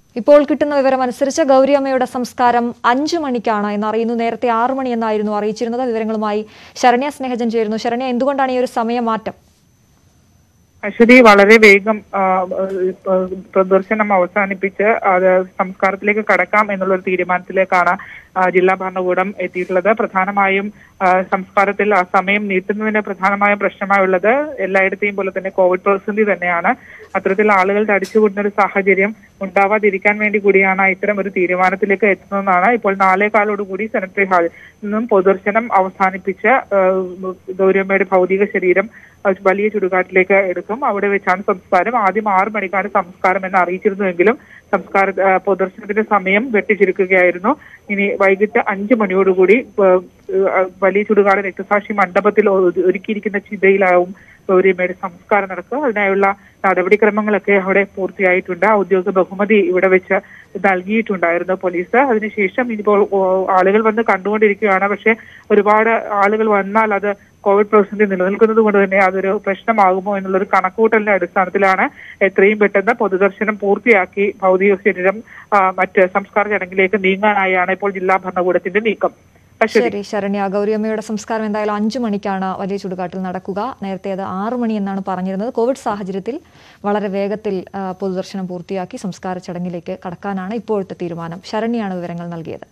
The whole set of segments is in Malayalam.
ഇപ്പോൾ കിട്ടുന്ന വിവരം അനുസരിച്ച് ഗൗരിയമ്മയുടെ സംസ്കാരം അഞ്ചു മണിക്കാണ് എന്നറിയുന്നു നേരത്തെ ആറു മണി എന്നായിരുന്നു അറിയിച്ചിരുന്നത് വിവരങ്ങളുമായി ശരണ്യ സ്നേഹജൻ ചേരുന്നു ശരണ്യ എന്തുകൊണ്ടാണ് ഈ ഒരു സമയമാറ്റം അശ്വതി വളരെ വേഗം ആ, ആ, പ്രദർശനം അവസാനിപ്പിച്ച് അത് സംസ്കാരത്തിലേക്ക് കടക്കാം എന്നുള്ള ഒരു തീരുമാനത്തിലേക്കാണ് ആ, ജില്ലാ ഭരണകൂടം എത്തിയിട്ടുള്ളത് പ്രധാനമായും ആ, സംസ്കാരത്തിൽ ആ സമയം നീട്ടുന്നതിന് പ്രധാനമായ പ്രശ്നമായുള്ളത് എല്ലായിടത്തെയും പോലെ തന്നെ കോവിഡ് പ്രതിസന്ധി തന്നെയാണ് അത്തരത്തിൽ ആളുകൾ തടിച്ചുകൂടുന്ന ഒരു സാഹചര്യം ഉണ്ടാവാതിരിക്കാൻ വേണ്ടി കൂടിയാണ് ഇത്തരം ഒരു തീരുമാനത്തിലേക്ക് എത്തുന്നതെന്നാണ് ഇപ്പോൾ നാലേകാലോടുകൂടി സെനറ്ററി ഹാളിൽ നിന്നും പൊതുദർശനം അവസാനിപ്പിച്ച് ആ, ഗൗരിയമ്മയുടെ ഭൗതിക ശരീരം ആ, വലിയ ചുടുകാട്ടിലേക്ക് എടുക്കും അവിടെ വെച്ചാണ് സംസ്കാരം ആദ്യം ആറ് മണിക്കാണ് സംസ്കാരം എന്ന് അറിയിച്ചിരുന്നുവെങ്കിലും സംസ്കാര ആ, പൊതുദർശനത്തിന്റെ സമയം വെട്ടിച്ചുരുക്കുകയായിരുന്നു ഇനി വൈകിട്ട് അഞ്ചു മണിയോടുകൂടി ആ, ആ, വലിയ ചുടുകാട് രക്തസാക്ഷി മണ്ഡപത്തിൽ ഒരു- ഒരുക്കിയിരിക്കുന്ന ചിതയിലാവും ഗൗരിയമ്മയുടെ സംസ്കാരം നടക്കുക അതിനായുള്ള നടപടിക്രമങ്ങളൊക്കെ അവിടെ പൂർത്തിയായിട്ടുണ്ട് ഔദ്യോഗിക ബഹുമതി ഇവിടെ വെച്ച് നൽകിയിട്ടുണ്ടായിരുന്നു പോലീസ് അതിനുശേഷം ഇനിയിപ്പോൾ ഓ, ആളുകൾ വന്ന് കണ്ടുകൊണ്ടിരിക്കുകയാണ് പക്ഷെ ഒരുപാട് ആളുകൾ വന്നാൽ അത് കോവിഡ് പ്രതിസന്ധി നിലനിൽക്കുന്നത് കൊണ്ട് തന്നെ അതൊരു പ്രശ്നമാകുമോ എന്നുള്ളൊരു കണക്കുകൂട്ടലിന്റെ അടിസ്ഥാനത്തിലാണ് എത്രയും പെട്ടെന്ന് പൊതുദർശനം പൂർത്തിയാക്കി ഭൗതിക ശരീരം ആ, മറ്റ് സംസ്കാര ചടങ്ങിലേക്ക് നീങ്ങാനായാണ് ഇപ്പോൾ ജില്ലാ ഭരണകൂടത്തിന്റെ നീക്കം അശ്വതി ശരി ശരണ്യ ഗൗരിയമ്മയുടെ സംസ്കാരം എന്തായാലും അഞ്ചു മണിക്കാണ് വലിയ ചുടുകാട്ടിൽ നടക്കുക നേരത്തെ അത് ആറു മണി എന്നാണ് പറഞ്ഞിരുന്നത് കോവിഡ് സാഹചര്യത്തിൽ വളരെ വേഗത്തിൽ ആ, പൊതുദർശനം പൂർത്തിയാക്കി സംസ്കാര ചടങ്ങിലേക്ക് കടക്കാനാണ് ഇപ്പോഴത്തെ തീരുമാനം ശരണ്യാണ് വിവരങ്ങൾ നൽകിയത്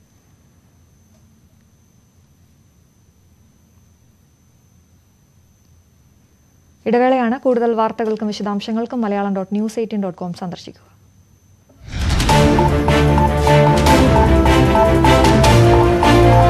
ഇടവേളയാണ് കൂടുതൽ വാർത്തകൾക്കും വിശദാംശങ്ങൾക്കും Malayalam dot news eighteen dot com സന്ദർശിക്കുക